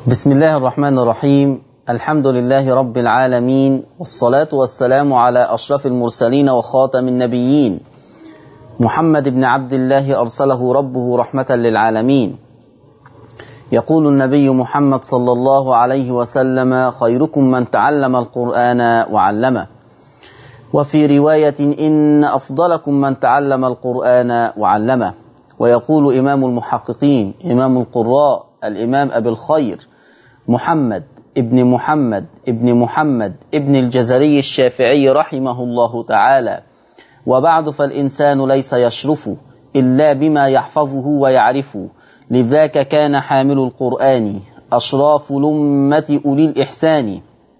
بسم الله الرحمن الرحيم الحمد لله رب العالمين والصلاة والسلام على أشرف المرسلين وخاتم النبيين محمد بن عبد الله أرسله ربه رحمة للعالمين يقول النبي محمد صلى الله عليه وسلم خيركم من تعلم القرآن وعلمه وفي رواية إن أفضلكم من تعلم القرآن وعلمه ويقول إمام المحققين إمام القراء الإمام أبي الخير محمد ابن محمد ابن محمد ابن الجزري الشافعي رحمه الله تعالى وبعد فالإنسان ليس يشرف إلا بما يحفظه ويعرف لذاك كان حامل القرآن أشراف لمة أولي الإحسان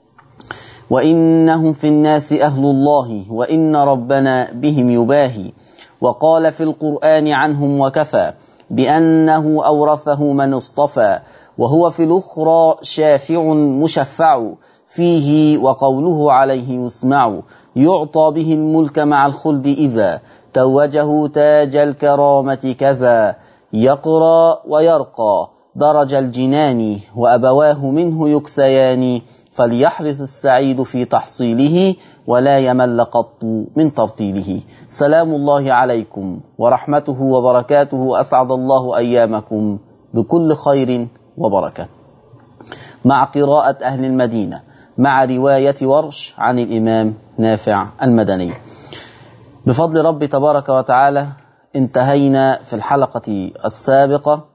وإنهم في الناس أهل الله وإن ربنا بهم يباهي وقال في القرآن عنهم وكفى بأنه أورثه من اصطفى وهو في الأخرى شافع مشفع فيه وقوله عليه يسمع يعطى به الملك مع الخلد إذا توجه تاج الكرامة كذا يقرى ويرقى درج الجنان وأبواه منه يكسيان فليحرص السعيد في تحصيله ولا يمل قط من ترتيله سلام الله عليكم ورحمته وبركاته أسعد الله أيامكم بكل خير وبركة مع قراءة أهل المدينة مع رواية ورش عن الإمام نافع المدني بفضل رب تبارك وتعالى انتهينا في الحلقة السابقة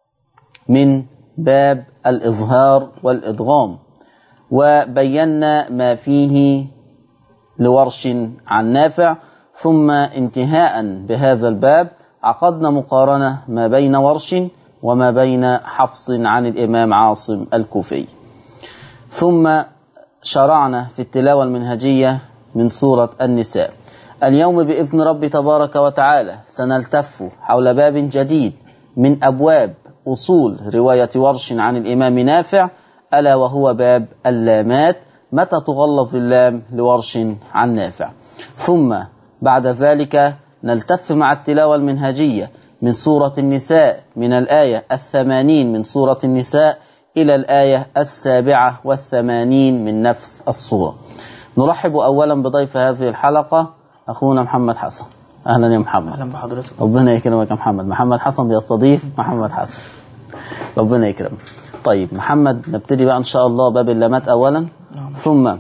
من باب الإظهار والإدغام وبينا ما فيه لورش عن نافع ثم انتهاء بهذا الباب عقدنا مقارنة ما بين ورش وما بين حفص عن الإمام عاصم الكوفي ثم شرعنا في التلاوة المنهجية من سورة النساء اليوم بإذن رب تبارك وتعالى سنلتف حول باب جديد من أبواب أصول رواية ورش عن الإمام نافع ألا وهو باب اللامات متى تغلظ اللام لورش عن نافع ثم بعد ذلك نلتف مع التلاوة المنهجية من سورة النساء من الآية الثمانين من سورة النساء إلى الآية السابعة والثمانين من نفس السورة نرحب أولا بضيف هذه الحلقة أخونا محمد حسن أهلا يا محمد اهلا بحضرتك ربنا يكرمك يا محمد محمد حسن بيستضيف محمد حسن ربنا يكرمك طيب محمد نبتدي بقى إن شاء الله باب اللامات أولا نعم. ثم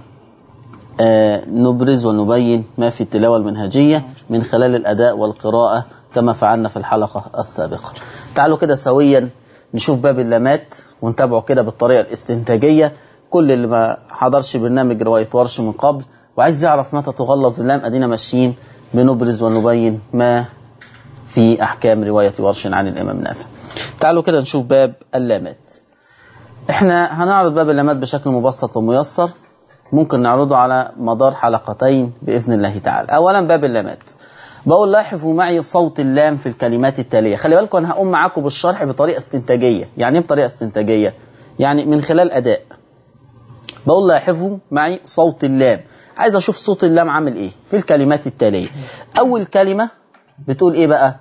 آه نبرز ونبين ما في التلاوة المنهجية من خلال الأداء والقراءة كما فعلنا في الحلقة السابقة تعالوا كده سويا نشوف باب اللامات ونتابعه كده بالطريقة الاستنتاجية كل اللي ما حضرش برنامج رواية ورش من قبل وعايز يعرف متى تغلظ اللام أدينا ماشيين بنبرز ونبين ما في أحكام رواية ورش عن الإمام نافع تعالوا كده نشوف باب اللامات احنا هنعرض باب اللامات بشكل مبسط وميسر ممكن نعرضه على مدار حلقتين بإذن الله تعالى أولا باب اللامات بقول لاحظوا معي صوت اللام في الكلمات التالية خلي بالكم أنا هقوم معاكم بالشرح بطريقة استنتاجية يعني ايه بطريقة استنتاجية يعني من خلال أداء بقول لاحظوا معي صوت اللام عايز أشوف صوت اللام عامل إيه في الكلمات التالية أول كلمة بتقول إيه بقى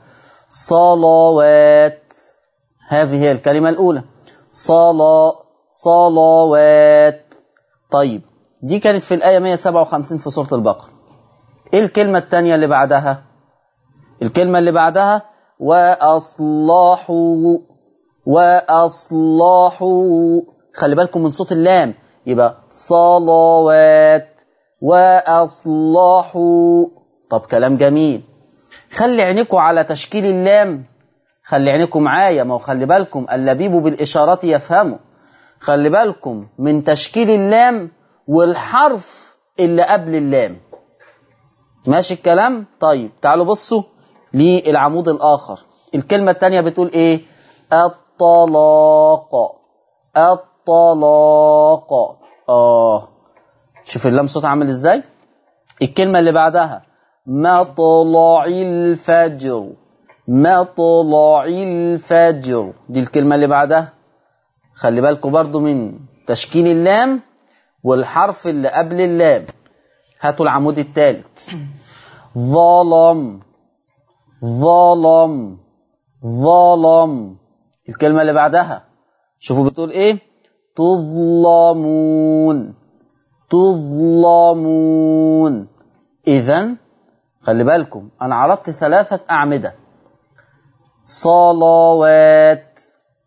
صلوات هذه هي الكلمة الأولى صلاة صلوات طيب دي كانت في الآية 157 في سورة البقرة ايه الكلمة التانية اللي بعدها الكلمة اللي بعدها وأصلحوا وأصلحوا خلي بالكم من صوت اللام يبقى صلوات وأصلحوا طب كلام جميل خلي عينيكم على تشكيل اللام خلي عينيكم معايا ما هو خلي بالكم اللبيب بالإشارات يفهمه خلي بالكم من تشكيل اللام والحرف اللي قبل اللام ماشي الكلام طيب تعالوا بصوا للعمود الآخر الكلمة التانية بتقول ايه الطلاق الطلاق اه شوف اللام صوت عامل ازاي الكلمة اللي بعدها مطلع الفجر مطلع الفجر دي الكلمة اللي بعدها خلي بالكم برضو من تشكيل اللام والحرف اللي قبل اللام هاتوا العمود الثالث ظلم ظلم ظلم الكلمة اللي بعدها شوفوا بتقول ايه تظلمون تظلمون إذا خلي بالكم أنا عرضت ثلاثة أعمدة صلوات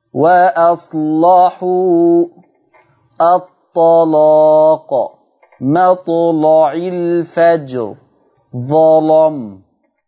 وأصلحوا الطلاق مطلع الفجر ظلم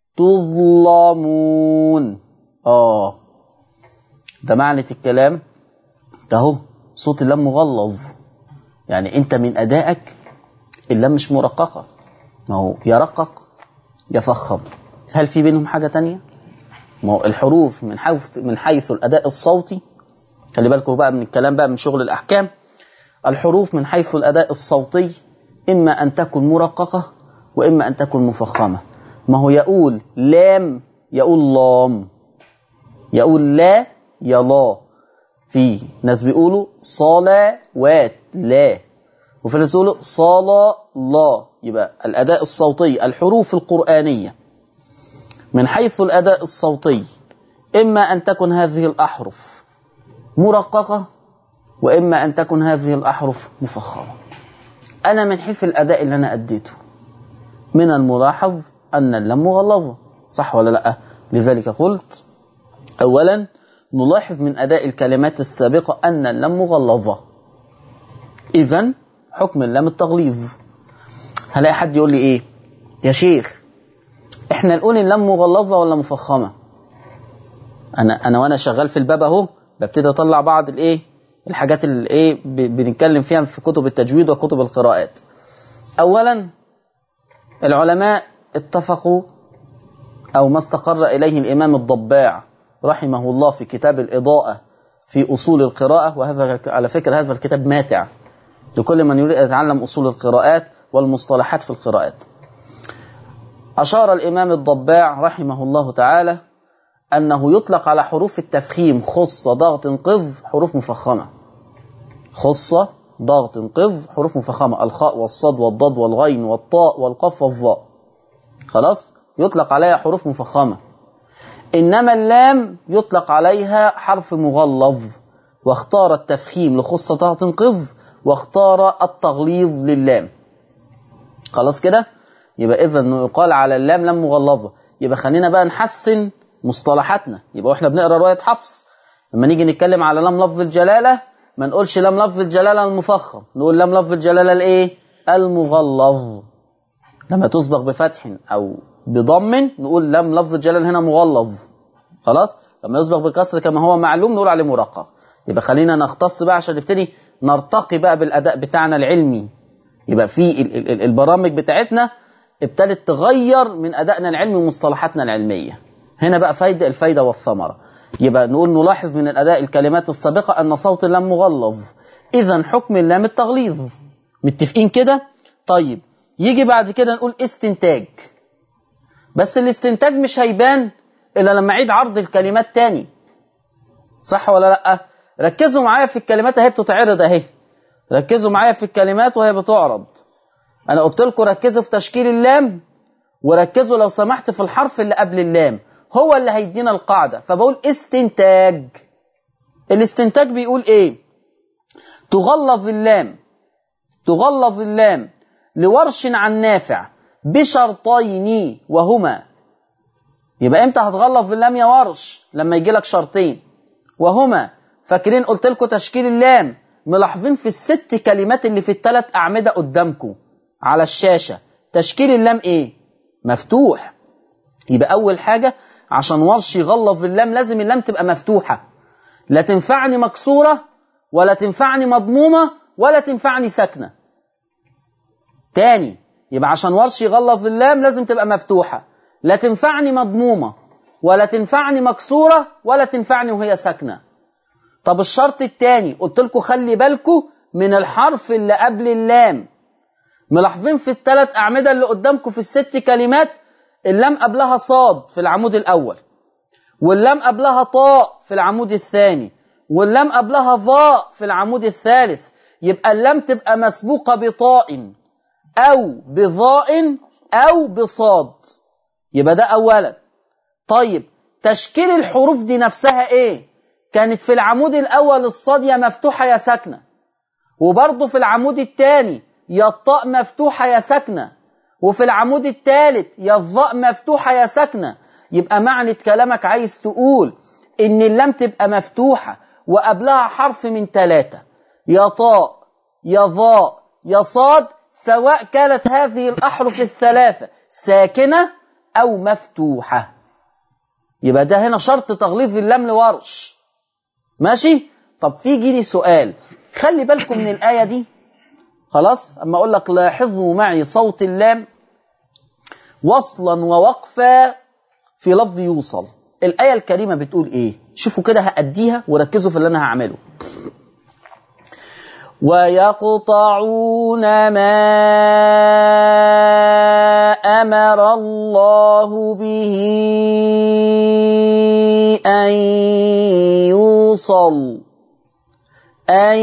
تظلمون آه ده معنى الكلام ده هو صوت اللام مغلظ يعني انت من ادائك اللام مش مرققه ما هو يرقق يفخم هل في بينهم حاجه تانية ما هو الحروف من حيث من حيث الاداء الصوتي خلي بالكم بقى من الكلام بقى من شغل الاحكام الحروف من حيث الاداء الصوتي اما ان تكون مرققه واما ان تكون مفخمه ما هو يقول لام يقول لام يقول لا يا لا في ناس بيقولوا صلوات لا وفي ناس بيقولوا صلا لا يبقى الأداء الصوتي الحروف القرآنية من حيث الأداء الصوتي إما أن تكن هذه الأحرف مرققة وإما أن تكن هذه الأحرف مفخمة أنا من حيث الأداء اللي أنا أديته من الملاحظ أن اللام مغلظة صح ولا لأ لذلك قلت أولا نلاحظ من أداء الكلمات السابقة أن اللام مغلظة إذا حكم اللام التغليظ هلاقي حد يقول لي إيه يا شيخ إحنا نقول اللام مغلظة ولا مفخمة أنا أنا وأنا شغال في الباب أهو ببتدي أطلع بعض الإيه الحاجات اللي إيه بنتكلم فيها في كتب التجويد وكتب القراءات أولا العلماء اتفقوا أو ما استقر إليه الإمام الضباع رحمه الله في كتاب الإضاءة في أصول القراءة وهذا على فكرة هذا الكتاب ماتع لكل من يريد أن يتعلم أصول القراءات والمصطلحات في القراءات أشار الإمام الضباع رحمه الله تعالى أنه يطلق على حروف التفخيم خص ضغط قذ حروف مفخمة خص ضغط قذ حروف مفخمة الخاء والصاد والضاد والغين والطاء والقاف والظاء خلاص يطلق عليها حروف مفخمة إنما اللام يطلق عليها حرف مغلظ واختار التفخيم لخص ضغط قذ واختار التغليظ للام خلاص كده يبقى إذا يقال على اللام لام مغلظة يبقى خلينا بقى نحسن مصطلحاتنا يبقى واحنا بنقرا روايه حفص لما نيجي نتكلم على لام لفظ الجلاله ما نقولش لام لفظ الجلاله المفخم نقول لام لفظ الجلاله الايه المغلظ لما تسبق بفتح او بضم نقول لام لفظ الجلاله هنا مغلظ خلاص لما يسبق بكسر كما هو معلوم نقول عليه مرقق يبقى خلينا نختص بقى عشان نبتدي نرتقي بقى بالاداء بتاعنا العلمي يبقى في البرامج بتاعتنا ابتدت تغير من ادائنا العلمي ومصطلحاتنا العلميه هنا بقى فايدة الفايدة والثمرة يبقى نقول نلاحظ من الأداء الكلمات السابقة أن صوت اللام مغلظ إذا حكم اللام التغليظ متفقين كده طيب يجي بعد كده نقول استنتاج بس الاستنتاج مش هيبان إلا لما أعيد عرض الكلمات تاني صح ولا لأ ركزوا معايا في الكلمات اهي بتتعرض اهي ركزوا معايا في الكلمات وهي بتعرض انا قلت لكم ركزوا في تشكيل اللام وركزوا لو سمحت في الحرف اللي قبل اللام هو اللي هيدينا القاعدة فبقول استنتاج الاستنتاج بيقول ايه تغلظ اللام تغلظ اللام لورش عن نافع بشرطين وهما يبقى امتى هتغلظ اللام يا ورش لما يجي لك شرطين وهما فاكرين قلت لكم تشكيل اللام ملاحظين في الست كلمات اللي في الثلاث اعمده قدامكم على الشاشه تشكيل اللام ايه مفتوح يبقى اول حاجه عشان ورش يغلظ اللام لازم اللام تبقى مفتوحة لا تنفعني مكسورة ولا تنفعني مضمومة ولا تنفعني ساكنة تاني يبقى عشان ورش يغلظ اللام لازم تبقى مفتوحة لا تنفعني مضمومة ولا تنفعني مكسورة ولا تنفعني وهي ساكنة طب الشرط التاني قلت لكم خلي بالكم من الحرف اللي قبل اللام ملاحظين في الثلاث أعمدة اللي قدامكم في الست كلمات اللام قبلها صاد في العمود الأول واللام قبلها طاء في العمود الثاني واللام قبلها ظاء في العمود الثالث يبقى اللام تبقى مسبوقة بطاء أو بظاء أو بصاد يبقى ده أولا طيب تشكيل الحروف دي نفسها إيه كانت في العمود الأول الصاد يا مفتوحة يا ساكنة وبرضه في العمود الثاني يا الطاء مفتوحة يا ساكنة وفي العمود الثالث يا الظاء مفتوحة يا ساكنة يبقى معنى كلامك عايز تقول إن اللام تبقى مفتوحة وقبلها حرف من ثلاثة يا طاء يا ظاء يا صاد سواء كانت هذه الأحرف الثلاثة ساكنة أو مفتوحة يبقى ده هنا شرط تغليظ اللام لورش ماشي طب في جيلي سؤال خلي بالكم من الآية دي خلاص أما أقول لك لاحظوا معي صوت اللام وصلا ووقفا في لفظ يوصل الآية الكريمة بتقول إيه شوفوا كده هأديها وركزوا في اللي أنا هعمله ويقطعون ما أمر الله به أن يوصل أن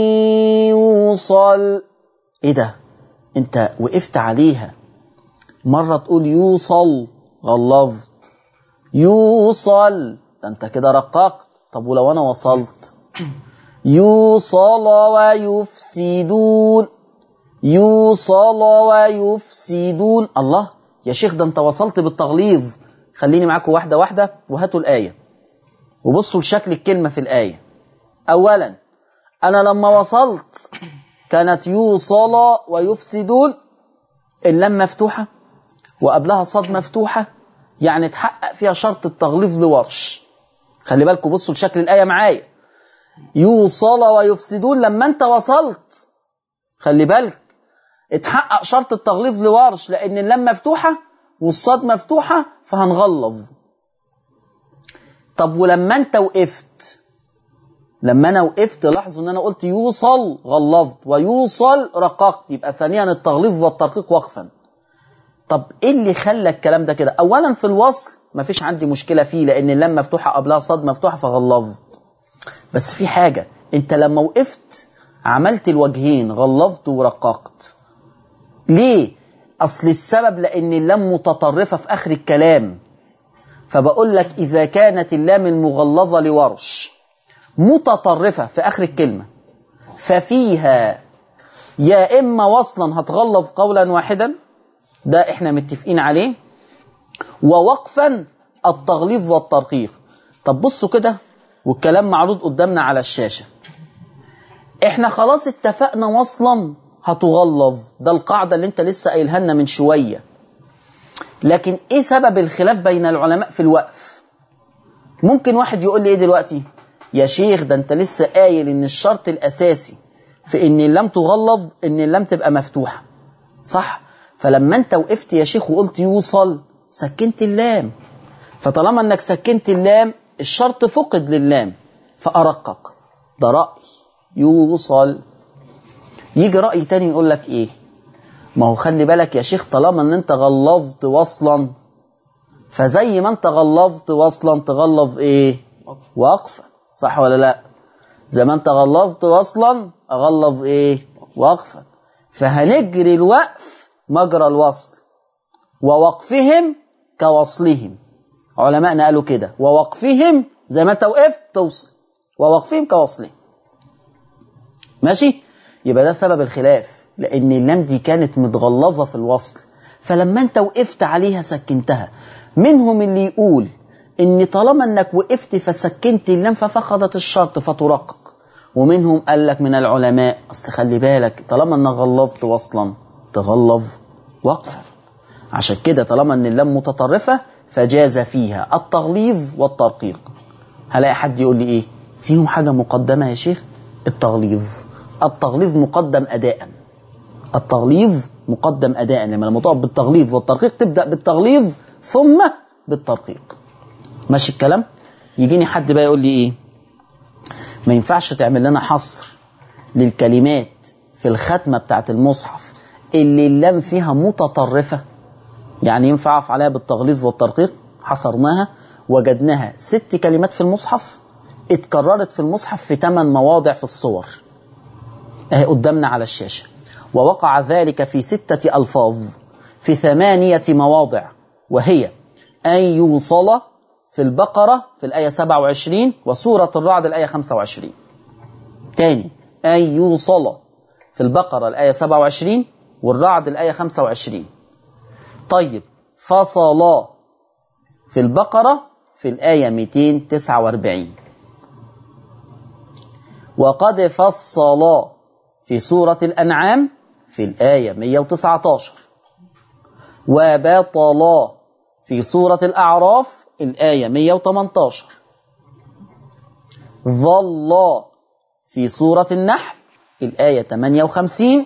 يوصل إيه ده أنت وقفت عليها مرة تقول يوصل غلظت يوصل ده أنت كده رققت طب ولو أنا وصلت يوصل ويفسدون يوصل ويفسدون الله يا شيخ ده انت وصلت بالتغليظ خليني معاكم واحدة واحدة وهاتوا الآية وبصوا لشكل الكلمة في الآية أولا أنا لما وصلت كانت يوصل ويفسدون اللام مفتوحة وقبلها صاد مفتوحة يعني تحقق فيها شرط التغليظ لورش خلي بالكم بصوا لشكل الآية معايا يوصل ويفسدون لما انت وصلت خلي بالك اتحقق شرط التغليظ لورش لان اللام مفتوحه والصاد مفتوحه فهنغلظ طب ولما انت وقفت لما انا وقفت لاحظوا ان انا قلت يوصل غلظت ويوصل رققت يبقى ثانيا التغليظ والترقيق وقفا طب ايه اللي خلى الكلام ده كده اولا في الوصل مفيش عندي مشكله فيه لان اللام مفتوحه قبلها صاد مفتوحه فغلظت بس في حاجة انت لما وقفت عملت الوجهين غلظت ورققت ليه اصل السبب لان اللام متطرفة في اخر الكلام فبقول لك اذا كانت اللام المغلظة لورش متطرفة في اخر الكلمة ففيها يا اما وصلا هتغلظ قولا واحدا ده احنا متفقين عليه ووقفا التغليظ والترقيق طب بصوا كده والكلام معروض قدامنا على الشاشة احنا خلاص اتفقنا وصلا هتغلظ ده القاعدة اللي انت لسه قايلها لنا من شوية لكن ايه سبب الخلاف بين العلماء في الوقف ممكن واحد يقول لي ايه دلوقتي يا شيخ ده انت لسه قايل ان الشرط الاساسي في ان اللام تغلظ ان اللام تبقى مفتوحة صح فلما انت وقفت يا شيخ وقلت يوصل سكنت اللام فطالما انك سكنت اللام الشرط فقد للام فأرقق ده رأي يوصل يجي رأي تاني يقول لك ايه ما هو خلي بالك يا شيخ طالما ان انت غلظت وصلا فزي ما انت غلظت وصلا تغلظ ايه وقفا صح ولا لا زي ما انت غلظت وصلا اغلظ ايه وقفا فهنجري الوقف مجرى الوصل ووقفهم كوصلهم علماءنا قالوا كده ووقفهم زي ما انت وقفت توصل ووقفهم كوصلهم ماشي يبقى ده سبب الخلاف لان اللام دي كانت متغلظه في الوصل فلما انت وقفت عليها سكنتها منهم اللي يقول ان طالما انك وقفت فسكنت اللام ففقدت الشرط فترقق ومنهم قال لك من العلماء اصل خلي بالك طالما انك غلظت وصلا تغلظ وقفا عشان كده طالما ان اللام متطرفه فجاز فيها التغليظ والترقيق هلاقي حد يقول لي ايه فيهم حاجة مقدمة يا شيخ التغليظ التغليظ مقدم أداء التغليظ مقدم أداء لما لما تقف بالتغليظ والترقيق تبدأ بالتغليظ ثم بالترقيق ماشي الكلام يجيني حد بقى يقول لي ايه ما ينفعش تعمل لنا حصر للكلمات في الختمة بتاعت المصحف اللي اللام فيها متطرفة يعني ينفع اقف عليها بالتغليظ والترقيق حصرناها وجدناها ست كلمات في المصحف اتكررت في المصحف في ثمان مواضع في الصور اهي قدامنا على الشاشة ووقع ذلك في ستة ألفاظ في ثمانية مواضع وهي أن يوصل في البقرة في الآية 27 وسورة الرعد الآية 25 تاني أن يوصل في البقرة الآية 27 والرعد الآية 25 طيب فصلا في البقرة في الآية 249 وقد فصلا في سورة الأنعام في الآية 119 وبطلا في سورة الأعراف الآية 118 ظلا في سورة النحل الآية 58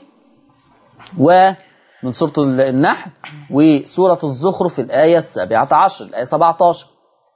ومن سورة النحل وسورة الزخرف الآية السابعة عشر الآية 17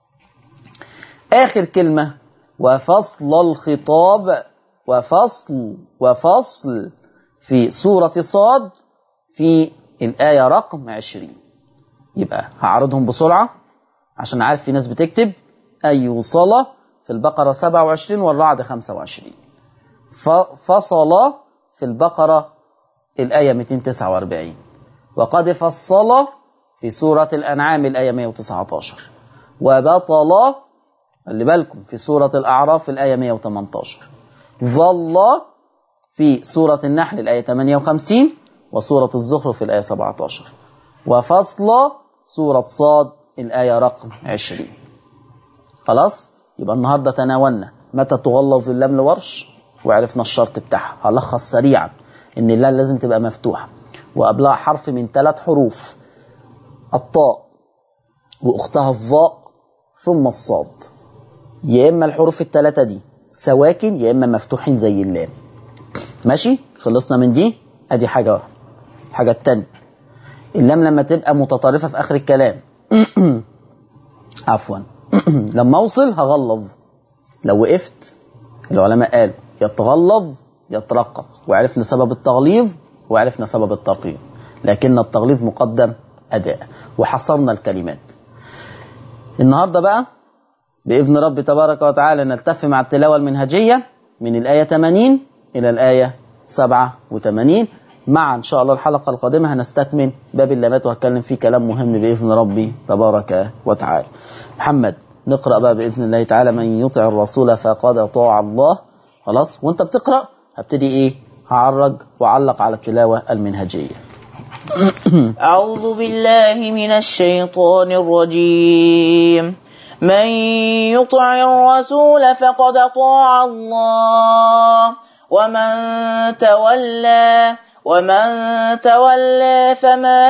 آخر كلمة وفصل الخطاب وفصل وفصل في سورة صاد في الآية رقم 20 يبقى هعرضهم بسرعة عشان عارف في ناس بتكتب أي صلاة في البقرة 27 والرعد 25 فصل في البقرة الآية 249 وقد فصل في سورة الأنعام الآية 119 وبطل خلي بالكم في سورة الأعراف الآية 118 ظل في سورة النحل الآية 58 وسورة الزخرف الآية 17 وفصل سورة صاد الآية رقم 20 خلاص يبقى النهاردة تناولنا متى تغلظ اللام لورش وعرفنا الشرط بتاعها هلخص سريعا ان اللام لازم تبقى مفتوحة وقبلها حرف من ثلاث حروف الطاء واختها الظاء ثم الصاد يا اما الحروف الثلاثة دي سواكن يا اما مفتوحين زي اللام ماشي خلصنا من دي ادي حاجة واحدة الحاجة التانية اللام لما تبقى متطرفة في اخر الكلام عفوا لما اوصل هغلظ لو وقفت العلماء قالوا يتغلظ يترقق وعرفنا سبب التغليظ وعرفنا سبب الترقيق لكن التغليظ مقدم اداء وحصرنا الكلمات النهارده بقى باذن رب تبارك وتعالى نلتف مع التلاوه المنهجيه من الايه 80 الى الايه 87 مع ان شاء الله الحلقه القادمه هنستكمل باب اللامات وهتكلم فيه كلام مهم باذن ربي تبارك وتعالى محمد نقرا بقى باذن الله تعالى من يطع الرسول فقد اطاع الله خلاص وانت بتقرا هبتدي ايه هعرج وعلق على التلاوه المنهجيه أعوذ بالله من الشيطان الرجيم من يطع الرسول فقد أطاع الله ومن تولى ومن تولى فما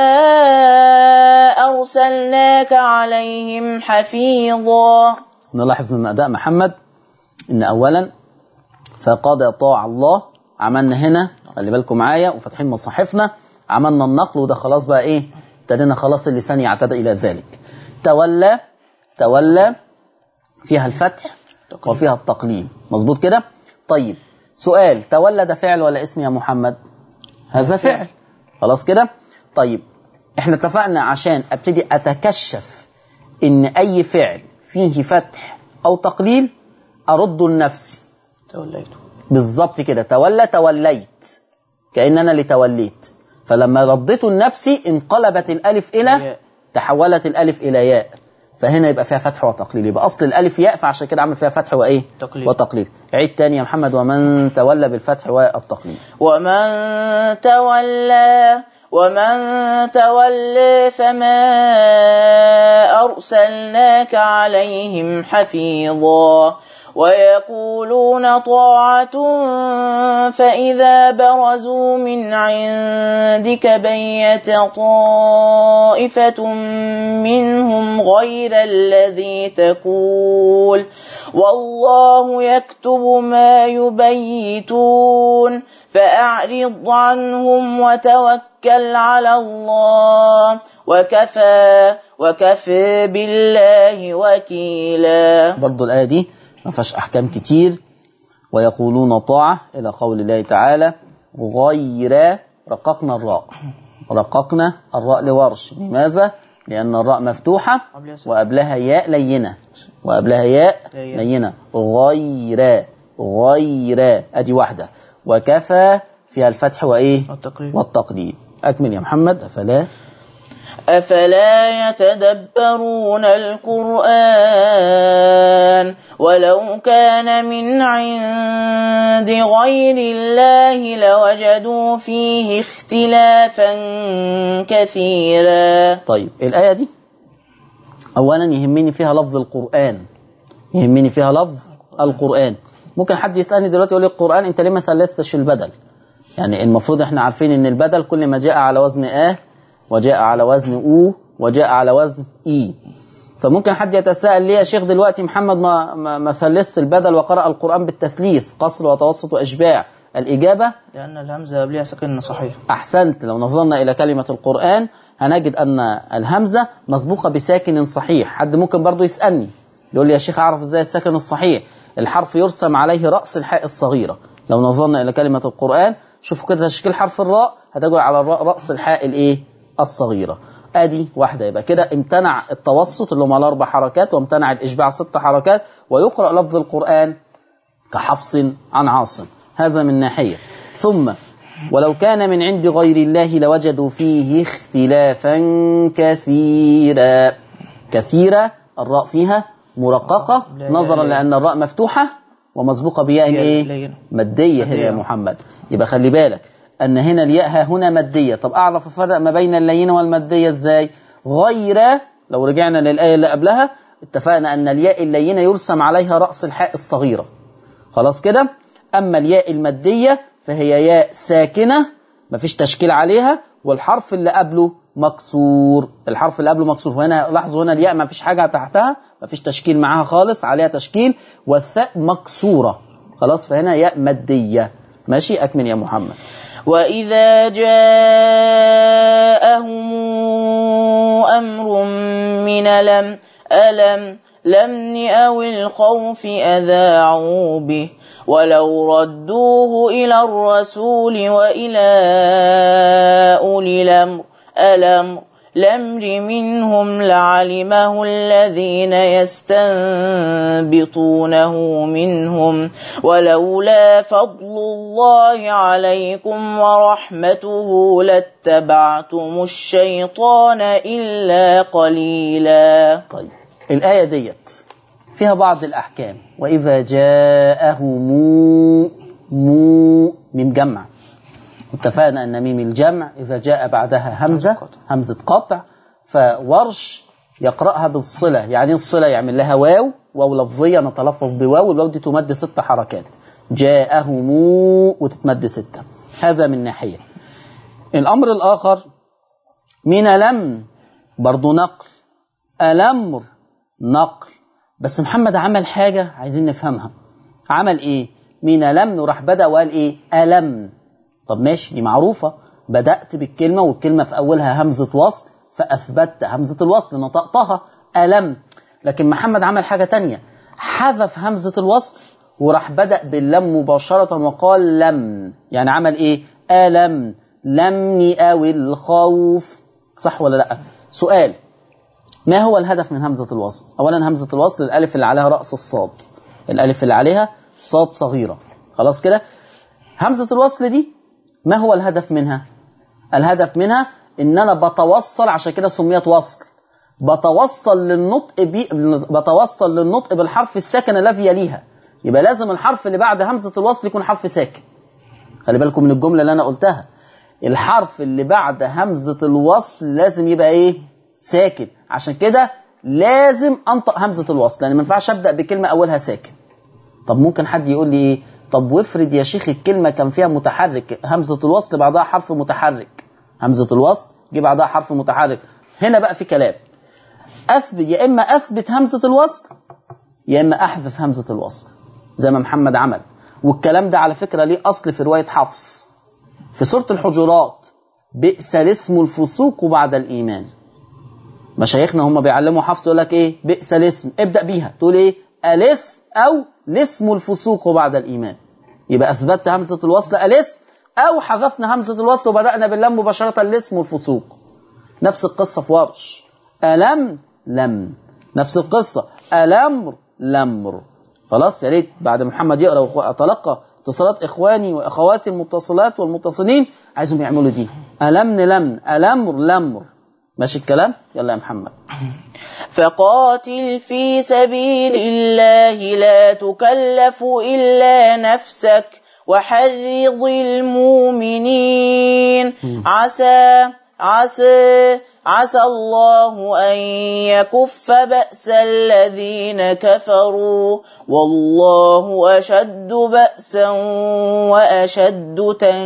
أرسلناك عليهم حفيظا نلاحظ من أداء محمد إن أولا فقد أطاع الله عملنا هنا خلي بالكم معايا وفاتحين مصاحفنا عملنا النقل وده خلاص بقى إيه ابتدينا خلاص اللسان يعتاد إلى ذلك تولى تولى فيها الفتح وفيها التقليل مظبوط كده طيب سؤال تولى ده فعل ولا اسم يا محمد هذا فعل خلاص كده طيب احنا اتفقنا عشان ابتدي اتكشف ان اي فعل فيه فتح او تقليل ارد لنفسي توليته بالظبط كده تولى توليت كأن انا اللي توليت فلما رديته لنفسي انقلبت الالف الى ياء. تحولت الالف الى ياء فهنا يبقى فيها فتح وتقليل يبقى اصل الالف ياء فعشان كده عمل فيها فتح وايه تقليل. وتقليل عيد تاني يا محمد ومن تولى بالفتح والتقليل ومن تولى ومن تولى فما أرسلناك عليهم حفيظا ويقولون طاعة فإذا برزوا من عندك بيت طائفة منهم غير الذي تقول والله يكتب ما يبيتون فأعرض عنهم وتوكل على الله وكفى وكفى بالله وكيلا برضو الآية دي ما فيهاش أحكام كتير ويقولون طاعة إلى قول الله تعالى غير رققنا الراء رققنا الراء لورش لماذا؟ لأن الراء مفتوحة قبلها سكون. وقبلها ياء لينة وقبلها ياء لينة. لينة غير غير أدي واحدة وكفى فيها الفتح وإيه؟ والتقريب والتقدير أكمل يا محمد أفلا أفلا يتدبرون القرآن ولو كان من عند غير الله لوجدوا فيه اختلافا كثيرا طيب الآية دي أولا يهمني فيها لفظ القرآن يهمني فيها لفظ القرآن ممكن حد يسألني دلوقتي يقول لي القرآن أنت ليه ما ثلثتش البدل يعني المفروض احنا عارفين ان البدل كل ما جاء على وزن آه وجاء على وزن أو وجاء على وزن إي فممكن حد يتساءل ليه يا شيخ دلوقتي محمد ما ما, ما ثلثت البدل وقرأ القرآن بالتثليث قصر وتوسط وإشباع الإجابة لأن الهمزة قبلها سكن صحيح أحسنت لو نظرنا إلى كلمة القرآن هنجد أن الهمزة مسبوقة بساكن صحيح حد ممكن برضو يسألني يقول لي يا شيخ أعرف إزاي الساكن الصحيح الحرف يرسم عليه رأس الحاء الصغيرة لو نظرنا إلى كلمة القرآن شوفوا كده تشكيل حرف الراء هتجد على الراء رأس الحاء الإيه الصغيرة ادي واحده يبقى كده امتنع التوسط اللي هم على اربع حركات وامتنع الاشباع ست حركات ويقرا لفظ القران كحفص عن عاصم هذا من ناحيه ثم ولو كان من عند غير الله لوجدوا فيه اختلافا كثيرا كثيرا الراء فيها مرققه نظرا لان الراء مفتوحه ومسبوقه بياء ايه ماديه هنا يا محمد يبقى خلي بالك أن هنا الياء ها هنا مادية طب أعرف الفرق ما بين اللينة والمادية إزاي غير لو رجعنا للآية اللي قبلها اتفقنا أن الياء اللينة يرسم عليها رأس الحاء الصغيرة خلاص كده أما الياء المادية فهي ياء ساكنة مفيش تشكيل عليها والحرف اللي قبله مكسور الحرف اللي قبله مكسور وهنا لاحظوا هنا الياء ما فيش حاجة تحتها ما فيش تشكيل معاها خالص عليها تشكيل والثاء مكسورة خلاص فهنا ياء مادية ماشي أكمل يا محمد وإذا جاءهم أمر من ألم ألم لمن أو الخوف أذاعوا به ولو ردوه إلى الرسول وإلى أولي الأمر الأمر الأمر منهم لعلمه الذين يستنبطونه منهم ولولا فضل الله عليكم ورحمته لاتبعتم الشيطان إلا قليلا طيب الآية ديت فيها بعض الأحكام وإذا جاءه مو مو من جمع اتفقنا أن ميم الجمع إذا جاء بعدها همزة همزة قطع فورش يقرأها بالصلة يعني الصلة يعمل لها واو واو لفظية نتلفظ بواو الواو دي تمد ست حركات جاءه مو وتتمد ستة هذا من ناحية الأمر الآخر من لم برضو نقل الأمر نقل بس محمد عمل حاجة عايزين نفهمها عمل إيه من لم راح بدأ وقال إيه ألم طب ماشي دي معروفة بدأت بالكلمة والكلمة في أولها همزة وصل فأثبتت همزة الوصل نطقتها ألم لكن محمد عمل حاجة تانية حذف همزة الوصل وراح بدأ باللم مباشرة وقال لم يعني عمل إيه ألم لم أو الخوف صح ولا لأ سؤال ما هو الهدف من همزة الوصل أولا همزة الوصل الألف اللي عليها رأس الصاد الألف اللي عليها صاد صغيرة خلاص كده همزة الوصل دي ما هو الهدف منها الهدف منها ان انا بتوصل عشان كده سميت وصل بتوصل للنطق بي بتوصل للنطق بالحرف الساكن الذي يليها يبقى لازم الحرف اللي بعد همزة الوصل يكون حرف ساكن خلي بالكم من الجملة اللي انا قلتها الحرف اللي بعد همزة الوصل لازم يبقى ايه ساكن عشان كده لازم انطق همزة الوصل لان ما ينفعش ابدا بكلمة اولها ساكن طب ممكن حد يقول لي ايه طب وافرض يا شيخ الكلمة كان فيها متحرك همزة الوصل بعدها حرف متحرك همزة الوصل جه بعدها حرف متحرك هنا بقى في كلام أثبت يا إما أثبت همزة الوصل يا إما أحذف همزة الوصل زي ما محمد عمل والكلام ده على فكرة ليه أصل في رواية حفص في سورة الحجرات بئس الاسم الفسوق بعد الإيمان مشايخنا هم بيعلموا حفص يقول لك إيه بئس الاسم ابدأ بيها تقول إيه الاسم أو الاسم الفسوق بعد الإيمان يبقى أثبتت همزة الوصل الاسم أو حذفنا همزة الوصل وبدأنا باللم مباشرة الاسم والفسوق نفس القصة في ورش ألم لم نفس القصة الأمر لمر خلاص يا ريت بعد محمد يقرأ وأتلقى اتصالات إخواني وأخواتي المتصلات والمتصلين عايزهم يعملوا دي ألمن لمن الأمر لمر ماشي الكلام يلا يا محمد فقاتل في سبيل الله لا تكلف إلا نفسك وحرض المؤمنين عسى عسى عسى الله أن يكف بأس الذين كفروا والله أشد بأسا وأشد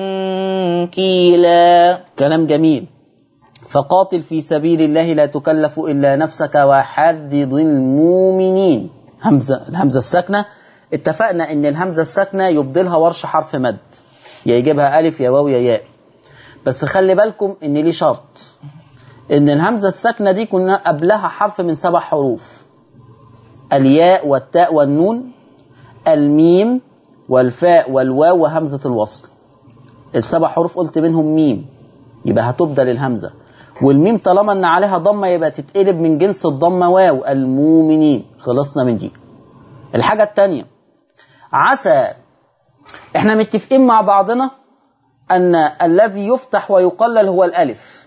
تنكيلا كلام جميل فقاتل في سبيل الله لا تكلف إلا نفسك وحرض المؤمنين همزة الهمزة الساكنة اتفقنا ان الهمزة الساكنة يبدلها ورش حرف مد يا يجيبها ألف يا واو يا ياء بس خلي بالكم ان ليه شرط ان الهمزة الساكنة دي كنا قبلها حرف من سبع حروف الياء والتاء والنون الميم والفاء والواو وهمزة الوصل السبع حروف قلت منهم ميم يبقى هتبدل الهمزة والميم طالما ان عليها ضمة يبقى تتقلب من جنس الضمة واو المؤمنين خلصنا من دي الحاجة التانية عسى احنا متفقين مع بعضنا ان الذي يفتح ويقلل هو الالف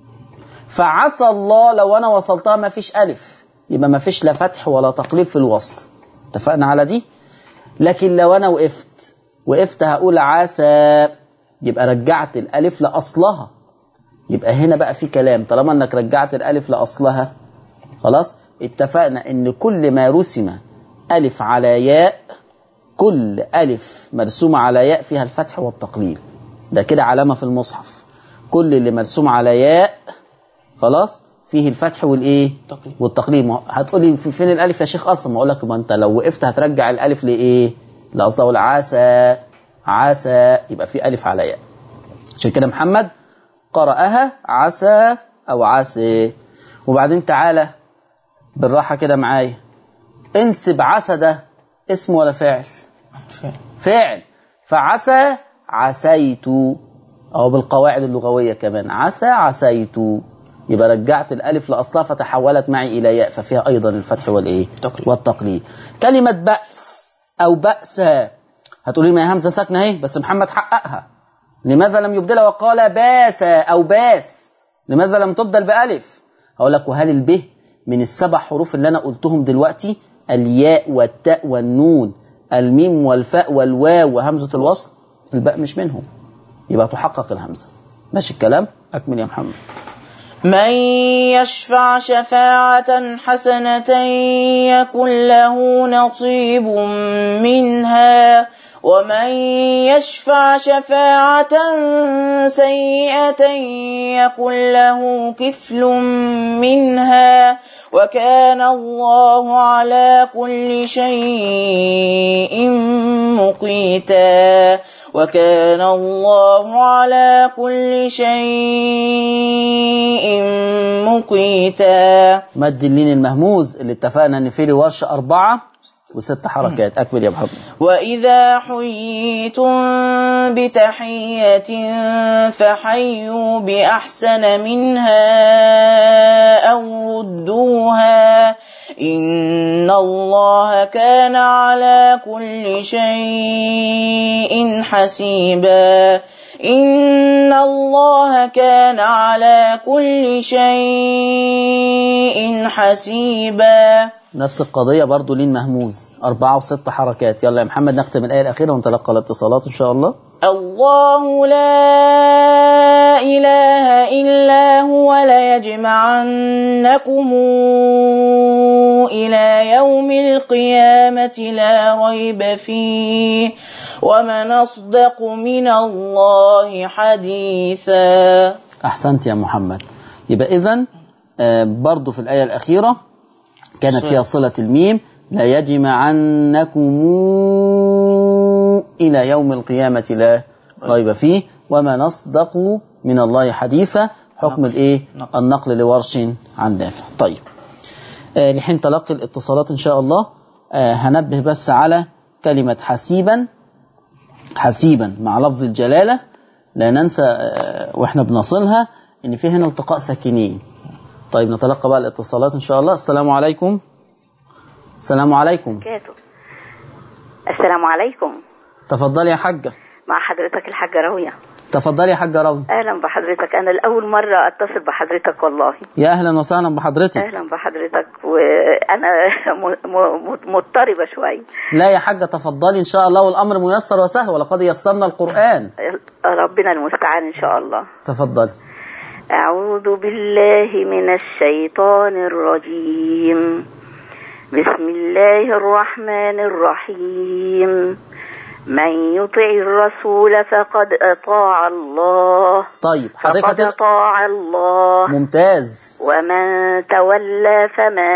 فعسى الله لو انا وصلتها ما فيش الف يبقى ما فيش لا فتح ولا تقليب في الوصل اتفقنا على دي لكن لو انا وقفت وقفت هقول عسى يبقى رجعت الالف لاصلها يبقى هنا بقى في كلام طالما انك رجعت الالف لاصلها خلاص اتفقنا ان كل ما رسم الف على ياء كل الف مرسومه على ياء فيها الفتح والتقليل ده كده علامه في المصحف كل اللي مرسوم على ياء خلاص فيه الفتح والايه تقليل. والتقليل ما- هتقولي في- فين الالف يا شيخ اصلا ما اقول لك ما انت لو وقفت هترجع الالف لايه لاصلها اقول عسى عسى يبقى في الف على ياء عشان كده محمد قرأها عسى او عسى وبعدين تعالى بالراحه كده معايا انسب عسى ده اسم ولا فعل فعل فعسى عسيت أو بالقواعد اللغوية كمان عسى عسيت يبقى رجعت الألف لأصلها فتحولت معي إلى ياء ففيها أيضا الفتح والإيه تقليد. والتقليد كلمة بأس أو بأس هتقولي ما هي همزة ساكنة اهي بس محمد حققها لماذا لم يبدلها وقال باس أو باس لماذا لم تبدل بألف هقول لك وهل الب من السبع حروف اللي أنا قلتهم دلوقتي الياء والتاء والنون الميم والفاء والواو وهمزة الوصل الباء مش منهم يبقى تحقق الهمزة ماشي الكلام أكمل يا محمد من يشفع شفاعة حسنة يكن له نصيب منها ومن يشفع شفاعة سيئة يكن له كفل منها وكان الله على كل شيء مقيتا وكان الله على كل شيء مقيتا مد اللين المهموز اللي اتفقنا ان فيه ورش أربعة وست حركات أكمل يا محمد وإذا حييتم بتحية فحيوا بأحسن منها أو ردوها إن الله كان على كل شيء حسيبا إن الله كان على كل شيء حسيبا نفس القضية برضو لين مهموز أربعة وست حركات يلا يا محمد نختم الآية الأخيرة ونتلقى الاتصالات إن شاء الله الله لا إله إلا هو ليجمعنكم إلى يوم القيامة لا ريب فيه ومن أصدق من الله حديثا أحسنت يا محمد يبقى إذن برضو في الآية الأخيرة كانت صح. فيها صلة الميم لا يجمعنكم إلى يوم القيامة لا ريب فيه وما نصدق من الله حديثا حكم نقل. الإيه نقل. النقل لورش عن نافع طيب آه لحين تلقي الاتصالات إن شاء الله آه هنبه بس على كلمة حسيبا حسيبا مع لفظ الجلالة لا ننسى آه، واحنا بنصلها ان في هنا التقاء ساكنين طيب نتلقى بقى الاتصالات ان شاء الله السلام عليكم السلام عليكم وبركاته السلام عليكم تفضلي يا حاجة مع حضرتك الحاجة راوية تفضلي يا حاجة راوي اهلا بحضرتك انا لاول مره اتصل بحضرتك والله يا أهلا وسهلا بحضرتك اهلا بحضرتك وانا م- م- مضطربه شويه لا يا حاجة تفضلي إن شاء الله والأمر ميسر وسهل ولقد يسرنا القرآن ربنا المستعان ان شاء الله تفضلي أعوذ بالله من الشيطان الرجيم بسم الله الرحمن الرحيم من يطع الرسول فقد أطاع الله طيب حضرتك فقد هتل... أطاع الله ممتاز ومن تولى فما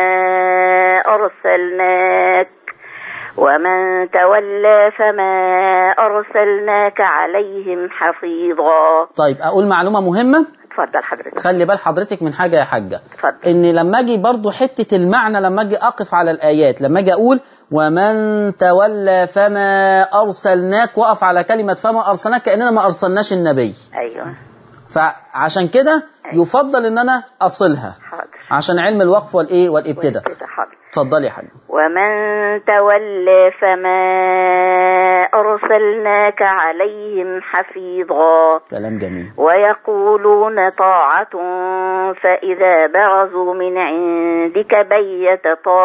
أرسلناك ومن تولى فما أرسلناك عليهم حفيظا طيب أقول معلومة مهمة اتفضل حضرتك خلي بال حضرتك من حاجة يا حاجة اتفضل ان لما اجي برضو حتة المعنى لما اجي اقف على الايات لما اجي اقول ومن تولى فما ارسلناك وقف على كلمة فما ارسلناك كأننا ما ارسلناش النبي ايوه فعشان كده يفضل ان انا اصلها حاضر عشان علم الوقف والايه والابتداء كده حاضر اتفضلي يا حاج ومن تولى فما أرسلناك عليهم حفيظا كلام جميل ويقولون طاعة فإذا برزوا من عندك بيت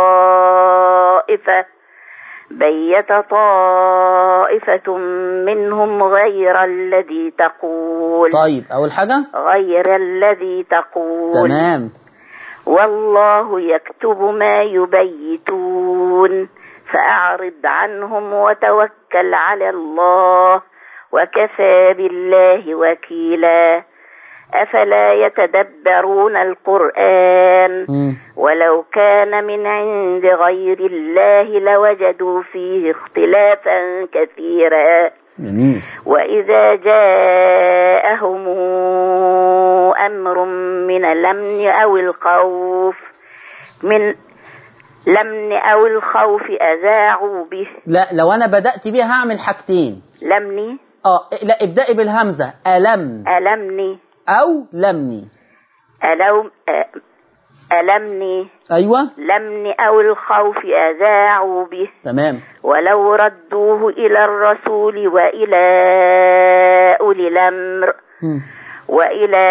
طائفة بيت طائفة منهم غير الذي تقول طيب اول حاجة غير الذي تقول تمام والله يكتب ما يبيتون فأعرض عنهم وتوكل على الله وكفى بالله وكيلا أفلا يتدبرون القرآن مم. ولو كان من عند غير الله لوجدوا فيه اختلافا كثيرا جميل وإذا جاءهم أمر من الأمن أو الخوف من الأمن أو الخوف أذاعوا به لا لو انا بدأت بيها هعمل حاجتين لمني اه لا ابدأي بالهمزة ألم ألمني او لمني ألو ألمني ايوه لمني أو الخوف أذاعوا به تمام ولو ردوه إلى الرسول وإلى أولي الأمر مم. وإلى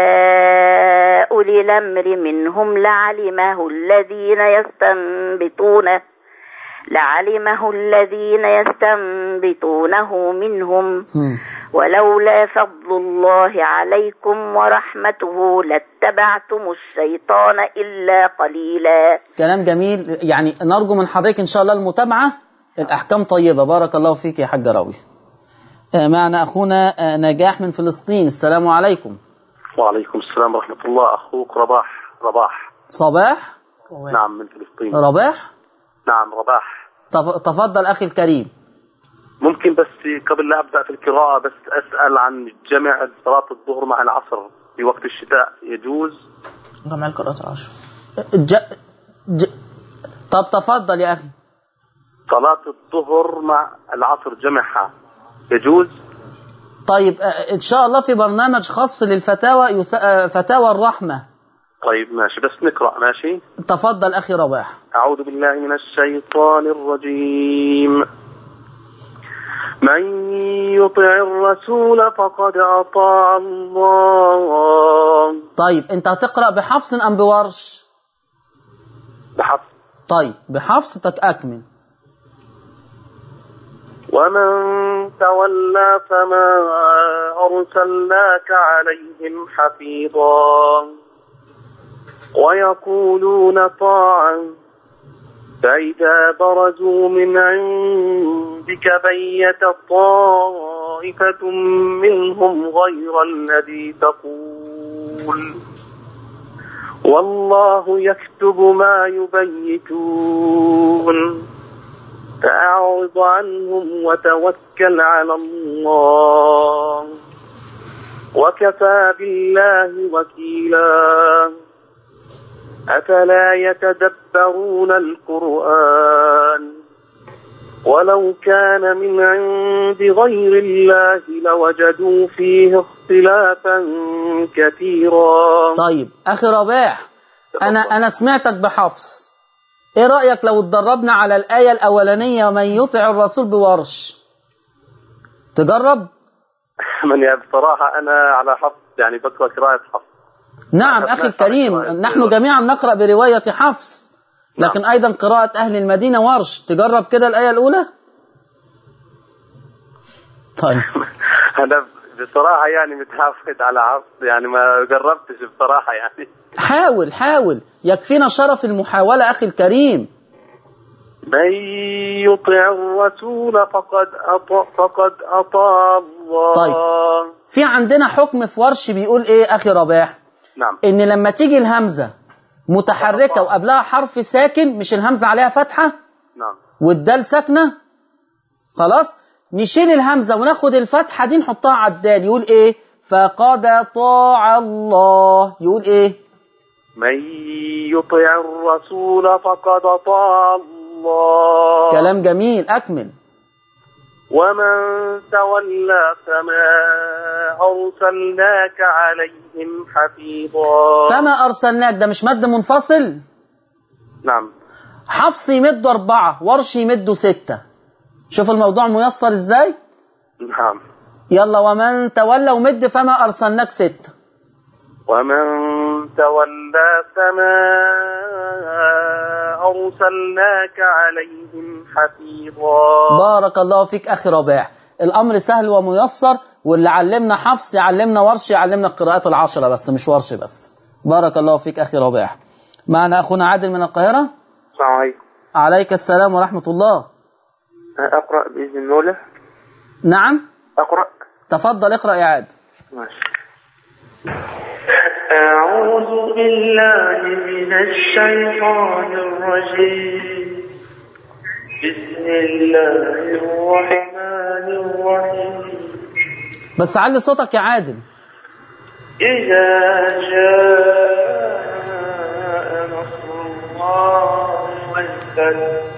أولي الأمر منهم لعلمه الذين يستنبطونه لعلمه الذين يستنبطونه منهم مم. ولولا فضل الله عليكم ورحمته لاتبعتم الشيطان إلا قليلا كلام جميل يعني نرجو من حضرتك ان شاء الله المتابعه الاحكام طيبه بارك الله فيك يا حاج راوي آه، معنا اخونا آه، نجاح من فلسطين السلام عليكم وعليكم السلام ورحمة الله أخوك رباح رباح صباح نعم من فلسطين رباح نعم رباح تف- تفضل اخي الكريم ممكن بس قبل لا أبدأ في القراءة بس أسأل عن جمع صلاة الظهر مع العصر في وقت الشتاء يجوز جمع القراءات العشر ج... ج... طب تفضل يا اخي صلاة الظهر مع العصر جمعها يجوز طيب آه، ان شاء الله في برنامج خاص للفتاوى يس... آه، فتاوى الرحمه طيب ماشي بس نقرأ ماشي تفضل اخي رباح أعوذ بالله من الشيطان الرجيم من يطع الرسول فقد أطاع الله طيب انت هتقرا بحفص ام بورش بحفظ طيب بحفص تتاكمل ومن تولى فما أرسلناك عليهم حفيظا ويقولون طاعا فإذا برزوا من عندك بيت طائفة منهم غير الذي تقول والله يكتب ما يبيتون فأعرض عنهم وتوكل على الله وكفى بالله وكيلا أفلا يتدبرون القرآن ولو كان من عند غير الله لوجدوا فيه اختلافا كثيرا طيب اخي رباح انا انا سمعتك بحفص ايه رايك لو اتدربنا على الايه الاولانيه ومن يطع الرسول بورش تجرب من يعني بصراحة أنا على حفظ يعني بقرأ قراءة حفظ نعم أنا أخي سمعت الكريم عن قراءة نحن ورش. جميعا نقرأ برواية حفص لكن أيضا قراءة أهل المدينة ورش تجرب كده الآية الأولى طيب أنا بصراحة يعني متحفظ على حفظ يعني ما جربتش بصراحة يعني حاول حاول يكفينا شرف المحاولة أخي الكريم من يطع الرسول فقد أطاع فقد أطاع الله طيب. في عندنا حكم في ورش بيقول إيه أخي رباح نعم إن لما تيجي الهمزة متحركة وقبلها حرف ساكن مش الهمزة عليها فتحة نعم والدال ساكنة خلاص نشيل الهمزة وناخد الفتحة دي نحطها على الدال يقول ايه فقد طاع الله يقول ايه من يطع الرسول فقد أطاع الله كلام جميل اكمل ومن تولى فما أرسلناك عليهم حفيظا فما ارسلناك ده مش مد منفصل نعم حفص يمده اربعة ورش يمده ستة شوف الموضوع ميسر ازاي نعم يلا ومن تولى ومد فما ارسلناك ستة ومن تولى فما أرسلناك عليهم حفيظا بارك الله فيك اخي رباح الامر سهل وميسر واللي علمنا حفص يعلمنا ورش يعلمنا القراءات العشرة بس مش ورش بس بارك الله فيك اخي رباح معنا اخونا عادل من القاهرة السلام عليكم عليك السلام ورحمة الله أقرأ بإذن المولى نعم أقرأ تفضل اقرأ يا عادل ماشي أعوذ بالله من الشيطان الرجيم بسم الله الرحمن الرحيم بس علي صوتك يا عادل إذا جاء نصر الله والفتح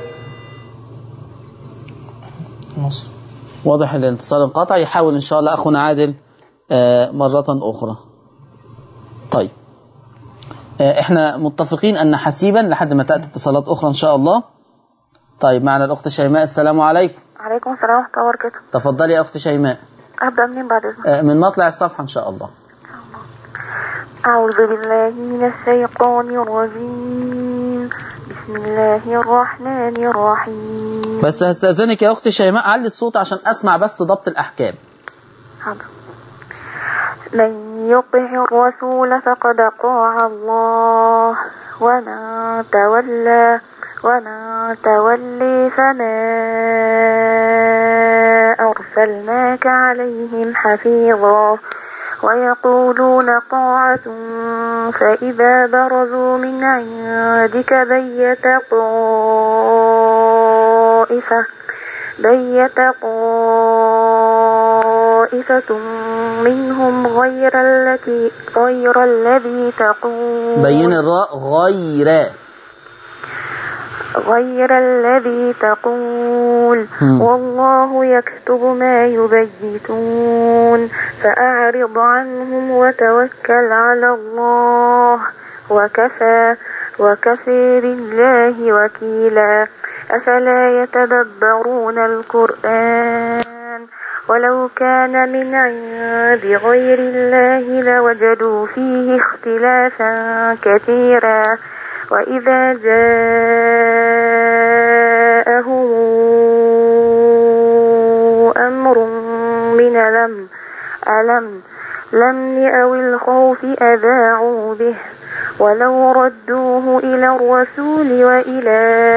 واضح الاتصال انقطع يحاول ان شاء الله اخونا عادل آه، مرة اخرى طيب آه، احنا متفقين ان حسيبا لحد ما تأتي اتصالات اخرى ان شاء الله طيب معنا الاخت شيماء السلام عليكم عليكم السلام ورحمة الله وبركاته تفضلي يا اخت شيماء أبدأ منين بعد إذنك آه، من مطلع الصفحة ان شاء الله أعوذ بالله من الشيطان الرجيم بسم الله الرحمن الرحيم بس هستأذنك يا اخت شيماء علي الصوت عشان اسمع بس ضبط الاحكام حاضر من يطع الرسول فقد أطاع الله ومن تولى ومن تولي فما أرسلناك عليهم حفيظا ويقولون طاعة فإذا برزوا من عندك بيت طائفة بيت طائفة منهم غير التي غير الذي تقول بين الراء غير غير الذي تقول هم. والله يكتب ما يبيتون فأعرض عنهم وتوكل على الله وكفى وكفى بالله وكيلا أفلا يتدبرون القرآن ولو كان من عند غير الله لوجدوا فيه اختلافا كثيرا وإذا جاءهم أمر من ألم ألم لم أو الخوف أذاعوا به ولو ردوه إلى الرسول وإلى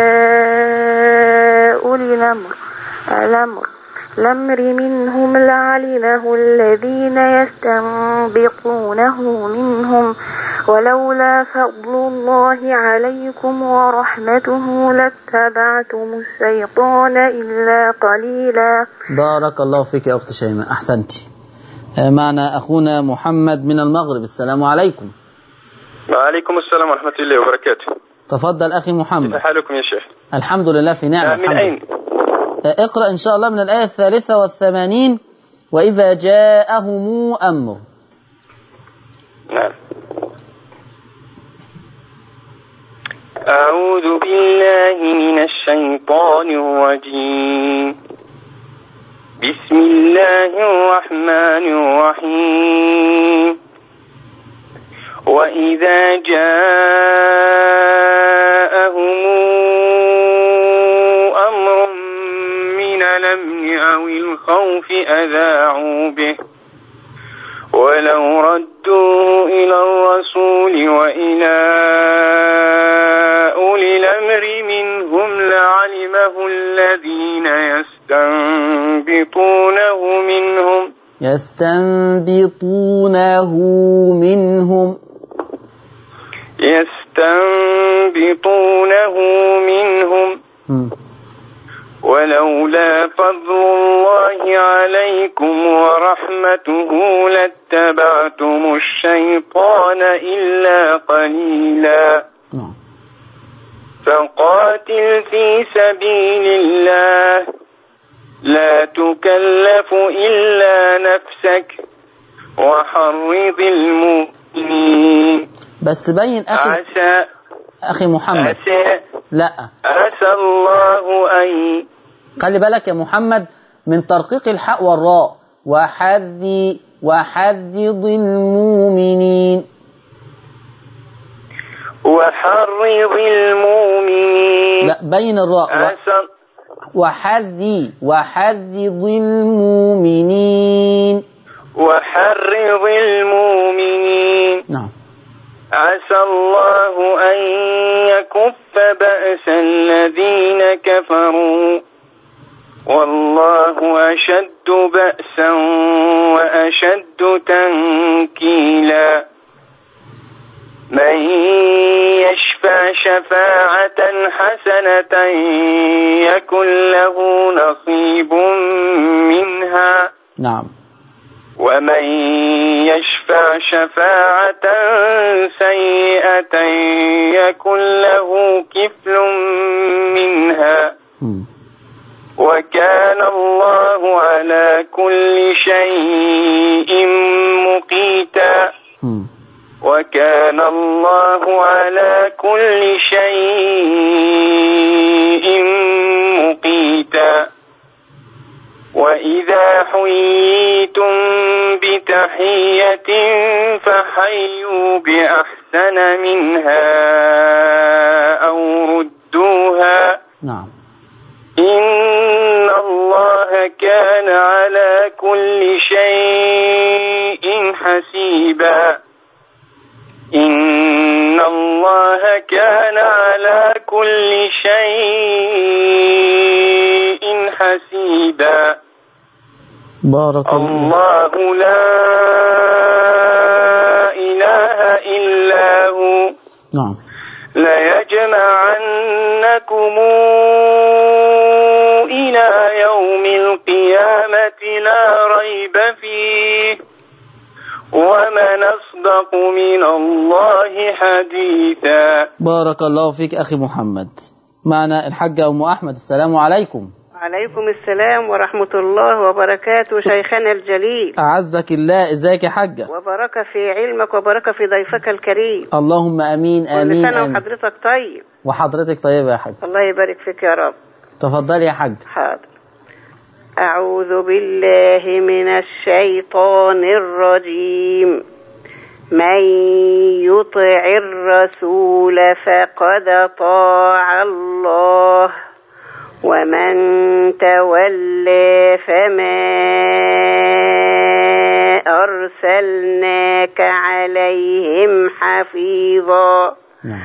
أولي الأمر الأمر الأمر منهم لعلمه الذين يستنبطونه منهم ولولا فضل الله عليكم ورحمته لاتبعتم الشيطان إلا قليلا بارك الله فيك يا أخت شيماء أحسنتي آه، معنا أخونا محمد من المغرب السلام عليكم وعليكم السلام ورحمة الله وبركاته تفضل أخي كيف محمد حالكم يا شيخ الحمد لله في نعمة آه، من الحمد أين لله. آه، اقرأ إن شاء الله من الآية الثالثة والثمانين وإذا جاءهم أمر نعم أعوذ بالله من الشيطان الرجيم بسم الله الرحمن الرحيم وإذا جاءهم أمر من الأمن أو الخوف أذاعوا به ولو ردوه إلى الرسول وإلى أولي الأمر منهم لعلمه الذين يستنبطونه منهم يستنبطونه منهم يستنبطونه منهم مم. ولولا فضل الله عليكم ورحمته لاتبعتم الشيطان إلا قليلا نعم فقاتل في سبيل الله لا تكلف إلا نفسك وحرض المؤمنين بس بين أخي عسى أخي محمد عسى لا عسى الله أن خلي بالك يا محمد من ترقيق الحاء والراء وحذي وحذض المؤمنين وحرض المؤمنين لا بين الراء و- عسى وحذي وحذض المؤمنين وحرض المؤمنين نعم عسى الله أن يكف بأس الذين كفروا والله أشد بأسا وأشد تنكيلا من يشفع شفاعة حسنة يكن له نصيب منها نعم ومن يشفع شفاعة سيئة يكن له كفل منها مم. وكان الله على كل شيء مقيتا مم. وكان الله على كل شيء مقيتا وإذا حييتم بتحية فحيوا بأحسن منها أو ردوها نعم إن الله كان على كل شيء حسيبا إن الله كان على كل شيء حسيبا بارك الله الله لا إله إلا هو نعم ليجمعنكم إلى يوم القيامة لا ريب فيه ومن أصدق من الله حديثا بارك الله فيك أخي محمد معنا الحاجة أم أحمد السلام عليكم عليكم السلام ورحمة الله وبركاته شيخنا الجليل أعزك الله إزيك يا حاجة وبركة في علمك وبركة في ضيفك الكريم اللهم أمين كل آمين سنة آمين وحضرتك طيب وحضرتك طيبة يا حاج الله يبارك فيك يا رب تفضلي يا حاج حاضر أعوذ بالله من الشيطان الرجيم من يطع الرسول فقد طاع الله ومن تولى فما أرسلناك عليهم حفيظا نعم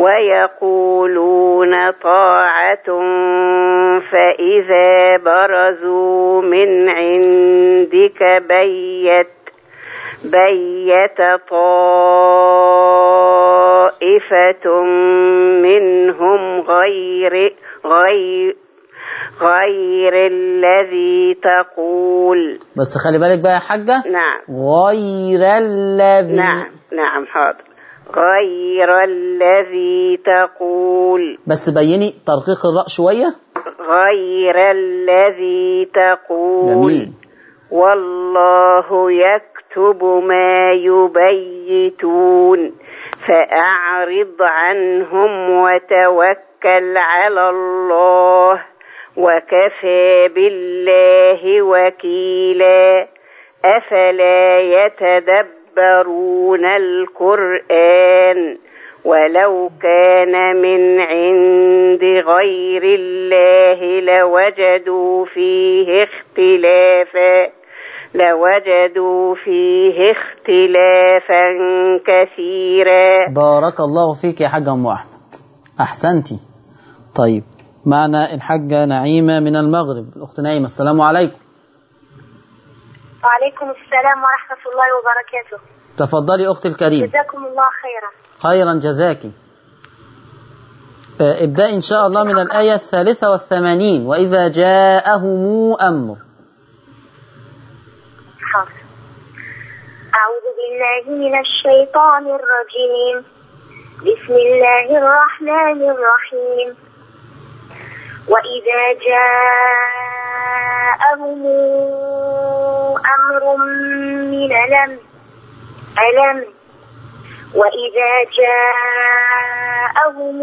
ويقولون طاعة فإذا برزوا من عندك بيت بيت طائفة منهم غير غير غير الذي تقول بس خلي بالك بقى يا حاجة نعم غير الذي نعم نعم حاضر غير الذي تقول بس بيني ترقيق الراء شوية غير الذي تقول جميل والله يكتب ما يبيتون فأعرض عنهم وتوكل على الله وكفى بالله وكيلا أفلا يتدبرون القرآن ولو كان من عند غير الله لوجدوا فيه اختلافا لوجدوا فيه اختلافا كثيرا بارك الله فيك يا حاجة أم أحمد أحسنتي طيب معنا الحاجة نعيمة من المغرب الأخت نعيمة السلام عليكم وعليكم السلام ورحمة الله وبركاته تفضلي أختي الكريمة جزاكم الله خيرا خيرا جزاكي آه، ابدأ إن شاء الله من الآية الثالثة والثمانين وإذا جاءهم أمر حاضر أعوذ بالله من الشيطان الرجيم بسم الله الرحمن الرحيم وإذا جاءهم أمر من ألم ألم وإذا جاءهم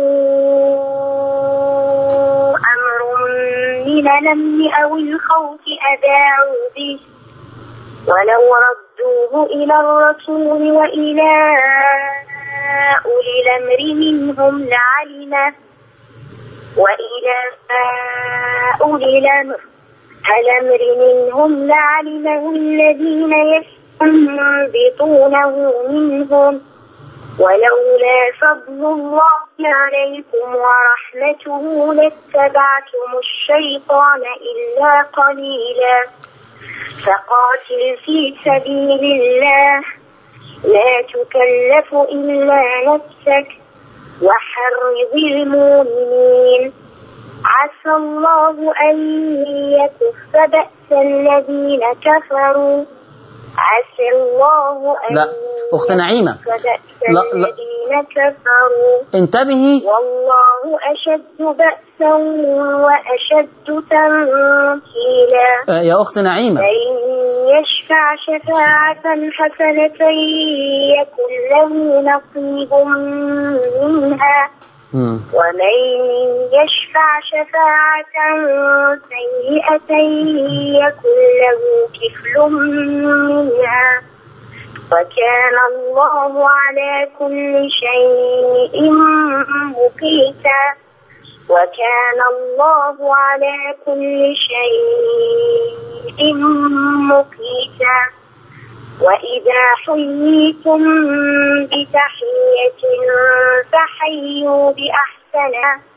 أمر من الأمن أو الخوف أذاعوا به ولو ردوه إلى الرسول وإلى أولي الأمر منهم لعلمه وإلى أولي الأمر الأمر منهم لعلمه الذين يستنبطونه منهم ولولا فضل الله عليكم ورحمته لاتبعتم الشيطان إلا قليلا فقاتل في سبيل الله لا تكلف إلا نفسك وحرض المؤمنين عسى الله أن يكف بأس الذين كفروا عسى الله أن لا، أخت نعيمة. يكف بأس لا، لا. الذين كفروا انتبهي والله أشد بأسا وأشد تنكيلا آه، يا أخت نعيمة من يشفع شفاعة حسنة يكن له نصيب منها مم. ومن يشفع شفاعة سيئة يكن له كفل منها وكان الله على كل شيء مقيتا وكان الله على كل شيء مقيتا وإذا حييتم بتحية فحيوا بأحسن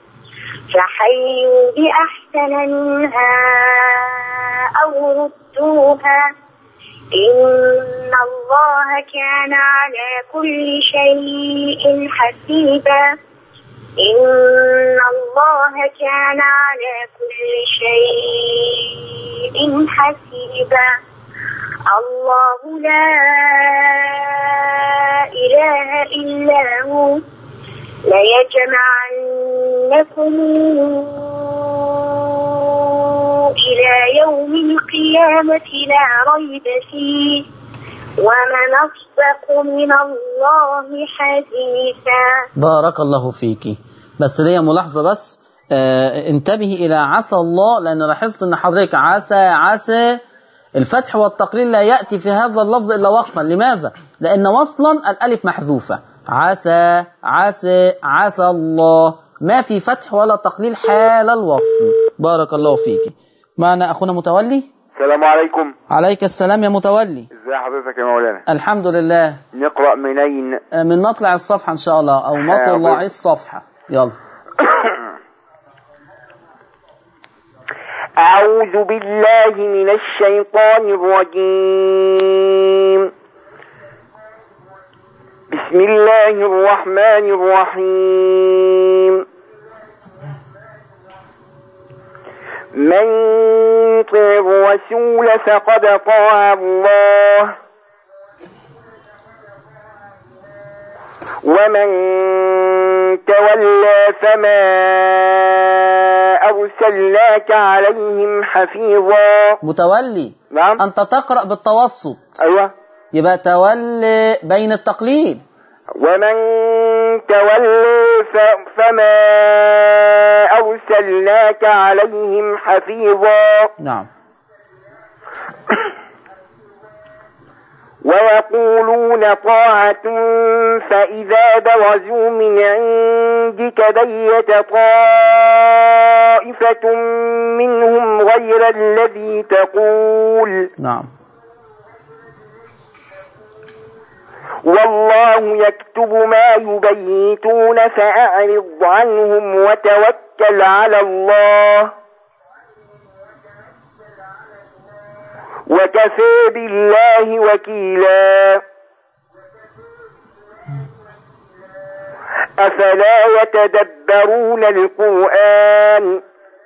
فحيوا بأحسن منها أو ردوها إن الله كان على كل شيء حسيبا إن الله كان على كل شيء حسيبا الله لا إله إلا هو ليجمعنكم إلى يوم القيامة لا ريب فيه ومن أصدق من الله حديثا بارك الله فيكي بس ليا ملاحظة بس آه انتبهي إلى عسى الله لأن لاحظت أن حضرتك عسى عسى الفتح والتقليل لا يأتي في هذا اللفظ إلا وقفا لماذا؟ لأن وصلا الألف محذوفة عسى عسى عسى الله ما في فتح ولا تقليل حال الوصل بارك الله فيك معنا أخونا متولي السلام عليكم عليك السلام يا متولي ازي حضرتك يا مولانا الحمد لله نقرأ منين آه، من مطلع الصفحة إن شاء الله أو مطلع حاضر. الصفحة يلا أعوذ بالله من الشيطان الرجيم بسم الله الرحمن الرحيم من يطع الرسول فقد طاع الله ومن تولى فما أرسلناك عليهم حفيظا متولي نعم أنت تقرأ بالتوسط أيوة يبقى تولي بين التقليل ومن تولوا ف- فما أرسلناك عليهم حفيظا نعم ويقولون طاعة فإذا برزوا من عندك بيت طائفة منهم غير الذي تقول نعم والله يكتب ما يبيتون فأعرض عنهم وتوكل على الله وكفى بالله وكيلا أفلا يتدبرون القرآن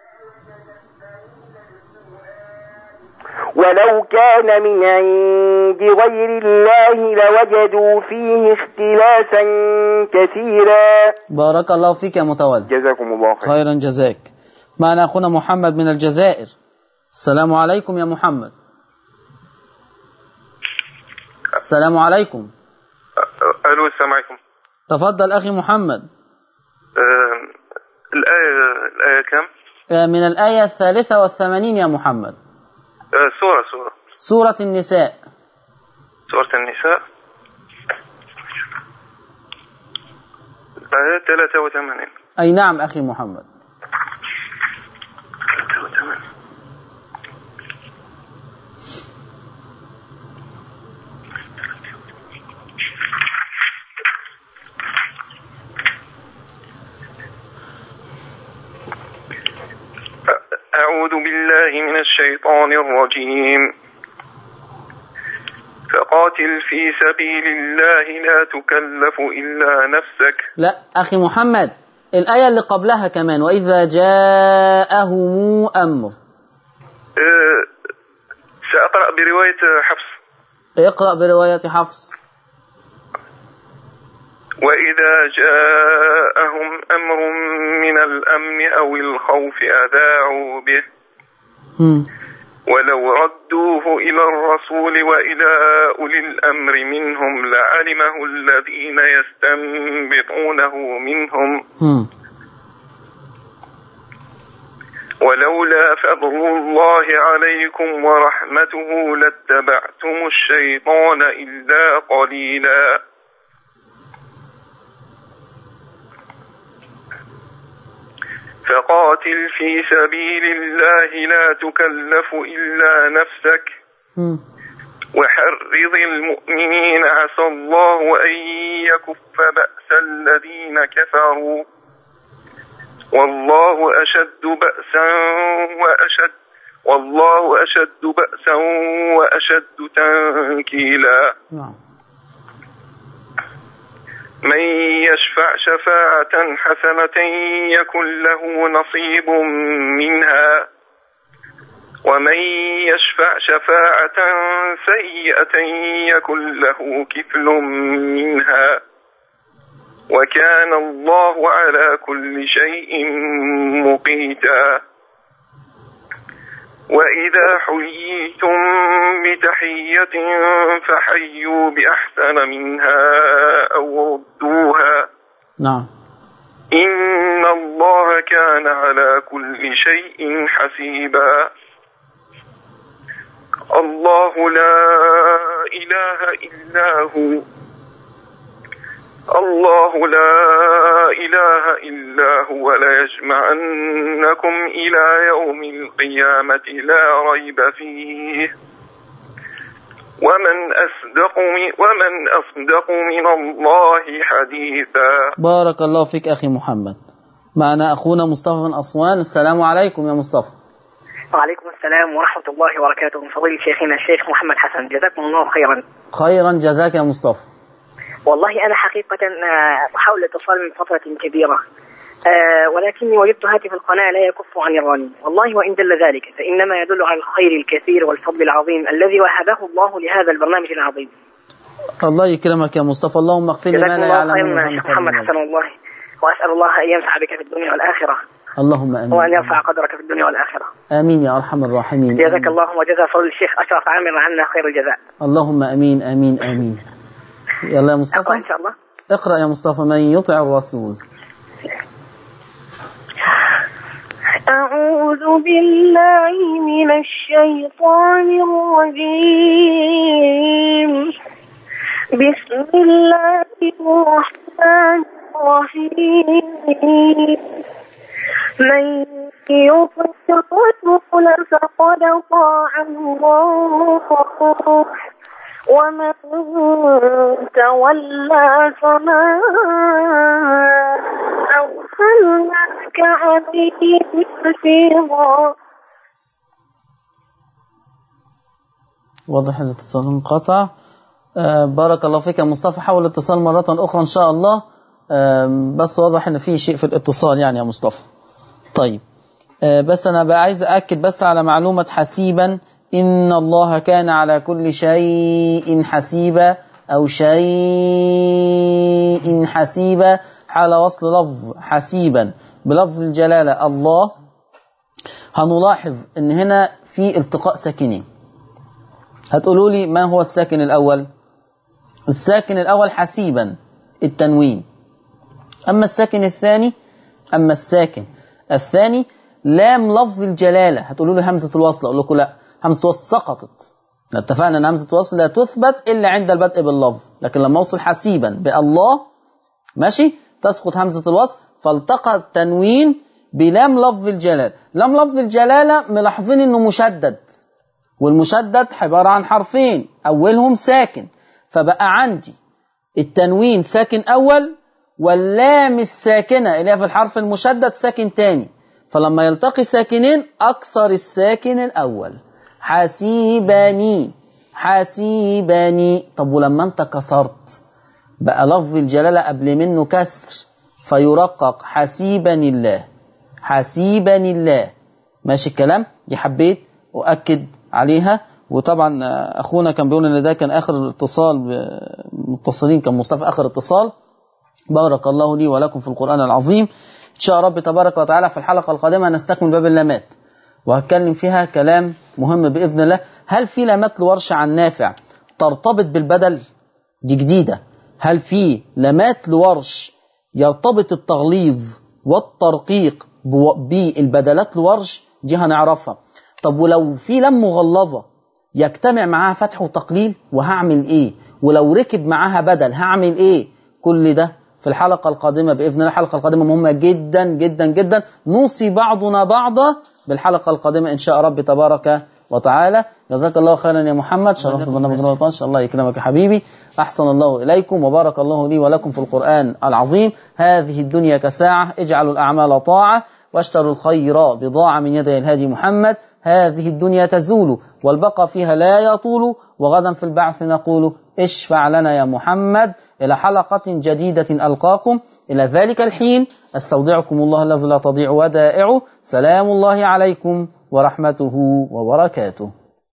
ولو كان من عند غير الله لوجدوا فيه اختلافا كثيرا بارك الله فيك يا متولي جزاكم الله خير خيرا جزاك معنا أخونا محمد من الجزائر السلام عليكم يا محمد السلام عليكم الو السلام عليكم تفضل أخي محمد آه، الآية الآية كم؟ آه، من الآية الثالثة والثمانين يا محمد آه، سورة سورة سورة النساء سورة النساء الآية 83 أي نعم أخي محمد 83 أعوذ بالله من الشيطان الرجيم فقاتل في سبيل الله لا تكلف إلا نفسك لا أخي محمد الآية اللي قبلها كمان وإذا جاءهم أمر أه، سأقرأ برواية حفص اقرأ برواية حفص وإذا جاءهم أمر من الأمن أو الخوف أذاعوا به هم. ولو ردوه إلى الرسول وإلى أولي الأمر منهم لعلمه الذين يستنبطونه منهم هم. ولولا فضل الله عليكم ورحمته لاتبعتم الشيطان إلا قليلا فقاتل في سبيل الله لا تكلف إلا نفسك هم. وحرض المؤمنين عسى الله أن يكف بأس الذين كفروا والله أشد بأسا وأشد والله أشد بأسا وأشد تنكيلا نعم من يشفع شفاعة حسنة يكن له نصيب منها ومن يشفع شفاعة سيئة يكن له كفل منها وكان الله على كل شيء مقيتا وإذا حييتم بتحية فحيوا بأحسن منها أو ردوها نعم إن الله كان على كل شيء حسيبا الله لا إله إلا هو الله لا إله إلا هو ليجمعنكم إلى يوم القيامة لا ريب فيه ومن أصدق من ومن أصدق من الله حديثا بارك الله فيك أخي محمد معنا أخونا مصطفى من أسوان السلام عليكم يا مصطفى وعليكم السلام ورحمة الله وبركاته من فضيلة شيخنا الشيخ محمد حسن جزاكم الله خيرا خيرا جزاك يا مصطفى والله أنا حقيقة آه، أحاول الاتصال من فترة كبيرة آه، ولكني وجدت هاتف القناة لا يكف عن الرنين والله وإن دل ذلك فإنما يدل على الخير الكثير والفضل العظيم الذي وهبه الله لهذا البرنامج العظيم الله يكرمك يا مصطفى اللهم اغفر لي ما جزاكم لا الله يعلمون خيرا من شيخ محمد حسن والله وأسأل الله أن ينفع بك في الدنيا والآخرة اللهم وأن امين يرفع قدرك في الدنيا والآخرة امين يا ارحم الراحمين جزاك آمين. الله وجزا فضل الشيخ أشرف عامر عنا خير الجزاء اللهم امين امين امين يلا يا أقرأ مصطفى إن شاء الله اقرأ يا مصطفى من يطع الرسول أعوذ بالله من الشيطان الرجيم بسم الله الرحمن الرحيم من يطع الرسول فقد طاع الله ومن تولى فما أرسلناك عليهم حفيظا واضح الاتصال انقطع آه، بارك الله فيك يا مصطفى حاول الاتصال مرة أخرى إن شاء الله آه، بس واضح إن في شيء في الاتصال يعني يا مصطفى طيب آه، بس أنا بقى عايز أأكد بس على معلومة حسيبا إن الله كان على كل شيء حسيبا أو شيء حسيبا حال وصل لفظ حسيبا بلفظ الجلالة الله هنلاحظ إن هنا في التقاء ساكنين هتقولوا لي ما هو الساكن الأول الساكن الأول حسيبا التنوين أما الساكن الثاني أما الساكن الثاني لام لفظ الجلالة هتقولوا لي همزة الوصل أقول لكم لا همزة الوصل سقطت اتفقنا أن همزة الوصل لا تثبت إلا عند البدء باللفظ لكن لما أوصل حسيبا بالله ماشي تسقط همزة الوصل فالتقى التنوين بلام لفظ الجلالة لام لفظ الجلالة ملاحظين أنه مشدد والمشدد عبارة عن حرفين أولهم ساكن فبقى عندي التنوين ساكن أول واللام الساكنة اللي هي في الحرف المشدد ساكن تاني فلما يلتقي ساكنين أكسر الساكن الأول حسيبني حسيبني طب ولما أنت كسرت بقى لفظ الجلالة قبل منه كسر فيرقق حسيبني الله حسيبني الله ماشي الكلام دي حبيت أؤكد عليها وطبعا اخونا كان بيقول ان ده كان اخر اتصال متصلين كان مصطفى اخر اتصال بارك الله لي ولكم في القران العظيم ان شاء رب تبارك وتعالى في الحلقه القادمه نستكمل باب اللامات وهتكلم فيها كلام مهم باذن الله هل في لامات لورش عن نافع ترتبط بالبدل دي جديده هل في لامات لورش يرتبط التغليظ والترقيق بالبدلات لورش دي هنعرفها طب ولو في لام مغلظه يجتمع معاها فتح وتقليل وهعمل ايه ولو ركب معاها بدل هعمل ايه كل ده في الحلقة القادمة بإذن الله الحلقة القادمة مهمة جدا جدا جدا نوصي بعضنا بعضا بالحلقة القادمة إن شاء رب تبارك وتعالى جزاك الله خيرا يا محمد شرفت برنامج رمضان إن شاء الله يكرمك يا حبيبي أحسن الله إليكم وبارك الله لي ولكم في القرآن العظيم هذه الدنيا كساعة اجعلوا الأعمال طاعة واشتروا الخير بضاعة من يدي الهادي محمد هذه الدنيا تزول والبقى فيها لا يطول وغدا في البعث نقول اشفع لنا يا محمد إلى حلقة جديدة ألقاكم إلى ذلك الحين استودعكم الله الذي لا تضيع ودائعه سلام الله عليكم ورحمته وبركاته